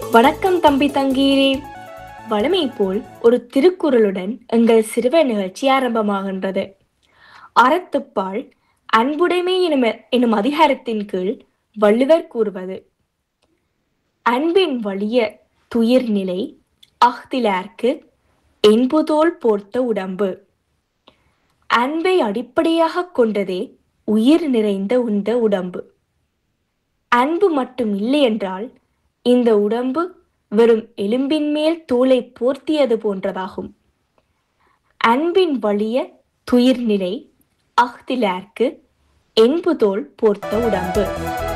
வணக்கம் தம்பி தங்கீரே வழமை போல் ஒரு திருக்குறளுடன் எங்கள் சிறுவர் நிகழ்ச்சி ஆரம்பமாகின்றது அறத்துப்பால் அன்புடைமை எனும் எனும் அதிகாரத்தின் கீழ் வள்ளுவர் கூறுவது அன்பின் வலிய துயிர் நிலை அஃதிலார்க்கு என்புதோல் போர்த்த உடம்பு அன்பை அடிப்படையாக கொண்டதே உயிர் நிறைந்த உந்த உடம்பு அன்பு மட்டும் இல்லை என்றால் இந்த உடம்பு வெறும் எலும்பின் மேல் தோலை போர்த்தியது போன்றதாகும் அன்பின் வலிய துயிர்நிலை அஃதிலார்க்கு என்புதோல் போர்த்த உடம்பு